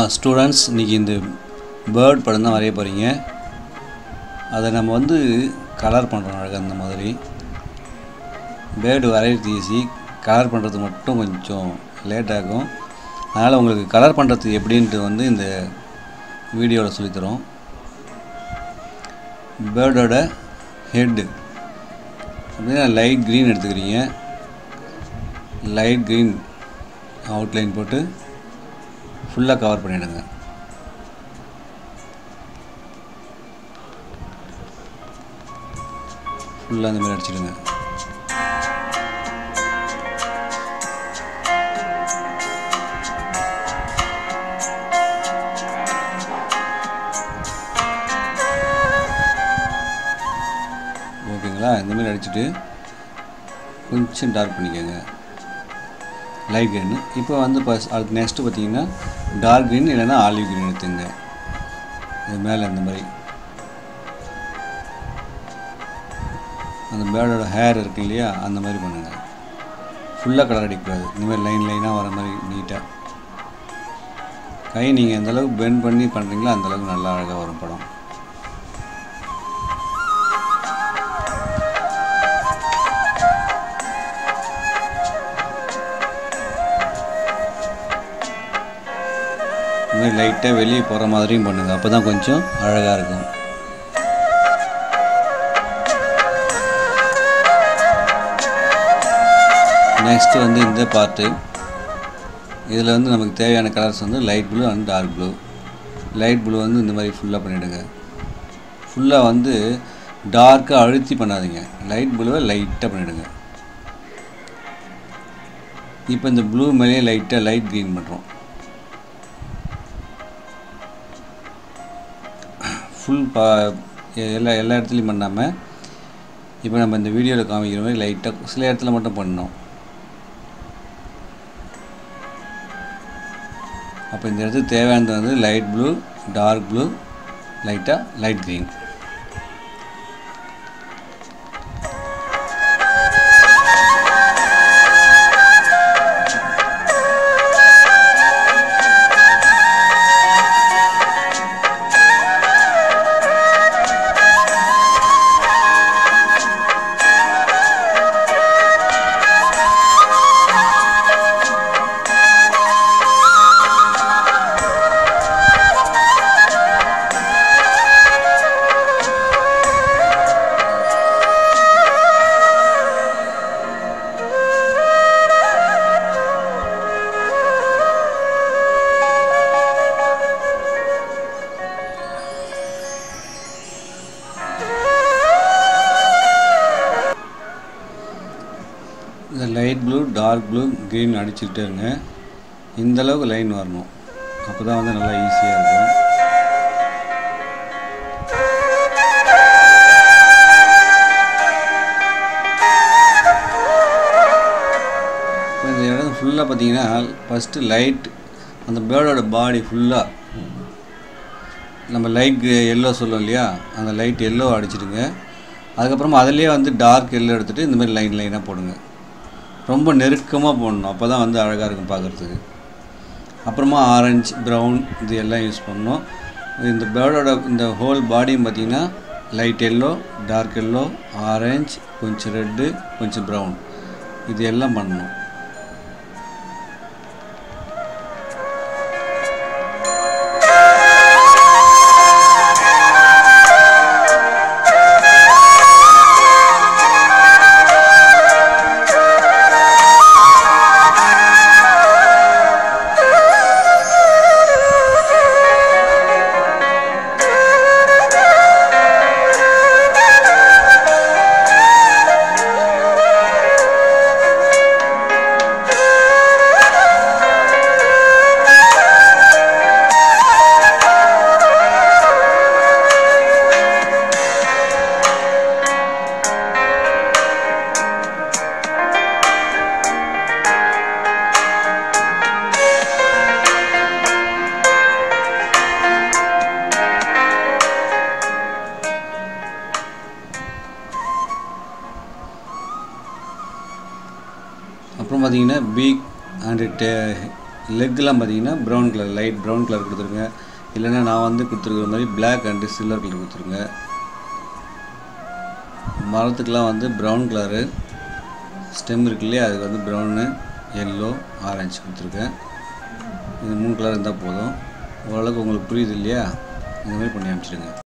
students இன்றைக்கி இந்த bird படம் தான் வரைய போகிறீங்க அதை நம்ம வந்து கலர் பண்ணுறோம் அழகாக இந்த மாதிரி பேர்டு வரைகிறது ஈஸி கலர் பண்ணுறது மட்டும் கொஞ்சம் லேட் ஆகும் அதனால் உங்களுக்கு கலர் பண்ணுறது எப்படின்ட்டு வந்து இந்த வீடியோவில் சொல்லித்தரோம் பேர்டோட ஹெட்டு அப்படின்னா லைட் க்ரீன் எடுத்துக்கிறீங்க லைட் க்ரீன் அவுட்லைன் போட்டு ஃபுல்லாக கவர் பண்ணிவிடுங்க ஃபுல்லாக அந்த மாதிரி அடிச்சிடுங்க ஓகேங்களா இந்த மாதிரி அடிச்சுட்டு கொஞ்சம் டார்க் பண்ணிக்கோங்க லைட் க்ரீன் இப்போ வந்து இப்போ அதுக்கு நெக்ஸ்ட்டு பார்த்தீங்கன்னா டார்க் க்ரீன் இல்லைன்னா ஆலிவ் க்ரீன் எடுத்துங்க இது மேலே அந்த மாதிரி அந்த பேர்டோட ஹேர் இருக்கு இல்லையா அந்த மாதிரி பண்ணுங்கள் ஃபுல்லாக கலர் அடிக்கக்கூடாது இந்த மாதிரி லைன் லைனாக வர மாதிரி நீட்டாக கை நீங்கள் எந்த அளவுக்கு பெண்ட் பண்ணி பண்ணுறீங்களோ அந்தளவுக்கு நல்லா அழகாக வரும் படம் இந்த மாதிரி லைட்டாக வெளியே போகிற மாதிரியும் பண்ணுங்கள் அப்போ தான் கொஞ்சம் அழகாக இருக்கும் நெக்ஸ்ட்டு வந்து இந்த பார்ட்டு இதில் வந்து நமக்கு தேவையான கலர்ஸ் வந்து light blue and dark blue light blue வந்து இந்த மாதிரி ஃபுல்லாக பண்ணிவிடுங்க ஃபுல்லாக வந்து டார்க்காக அழுத்தி பண்ணாதீங்க லைட் ப்ளூவை லைட்டாக பண்ணிவிடுங்க இப்போ இந்த ப்ளூ மேலேயே லைட்டாக லைட் க்ரீன் பண்ணுறோம் ஃபுல் பா எல்லா எல்லா இடத்துலையும் பண்ணாமல் இப்போ நம்ம இந்த வீடியோவில் காமிக்கிற மாதிரி லைட்டாக சில இடத்துல மட்டும் பண்ணோம் அப்போ இந்த இடத்துக்கு தேவையானது வந்து லைட் ப்ளூ டார்க் ப்ளூ லைட்டாக லைட் க்ரீன் இந்த light blue dark blue green அடிச்சுக்கிட்டே இருங்க இந்த அளவுக்கு லைன் வரணும் அப்போ தான் வந்து நல்லா ஈஸியாக இருக்கும் இப்போ இந்த இடம் ஃபுல்லாக பார்த்தீங்கன்னா ஃபஸ்ட்டு லைட் அந்த பேர்டோட பாடி ஃபுல்லாக நம்ம லைட் எல்லோ சொல்லுவோம் இல்லையா அந்த லைட் எல்லோ அடிச்சிடுங்க அதுக்கப்புறமா அதிலே வந்து டார்க் எல்லோ எடுத்துகிட்டு இந்த மாதிரி லைன் லைனாக போடுங்க ரொம்ப நெருக்கமாக போடணும் அப்போ தான் வந்து அழகாக இருக்கும் பார்க்குறதுக்கு அப்புறமா ஆரஞ்சு ப்ரௌன் இது எல்லாம் யூஸ் பண்ணணும் இந்த பேர்டோட இந்த ஹோல் பாடியும் பார்த்திங்கன்னா light yellow dark yellow orange கொஞ்சம் ரெட்டு கொஞ்சம் ப்ரௌன் இது எல்லாம் பண்ணணும் அப்புறம் பார்த்தீங்கன்னா பீக் அண்டு டே லெக்கெலாம் பார்த்தீங்கன்னா brown colour light brown colour கொடுத்துருங்க இல்லைன்னா நான் வந்து கொடுத்துருக்குற மாதிரி Black அண்டு சில்வர் கலர் கொடுத்துருங்க மரத்துக்கெலாம் வந்து ப்ரௌன் கலரு ஸ்டெம் இருக்கு இல்லையா அதுக்கு வந்து ப்ரௌனு எல்லோ ஆரஞ்சு கொடுத்துருக்கேன் இது மூணு கலர் இருந்தால் போதும் ஓரளவுக்கு உங்களுக்கு புரியுது இல்லையா இந்த மாதிரி பண்ணி அனுப்பிச்சிடுங்க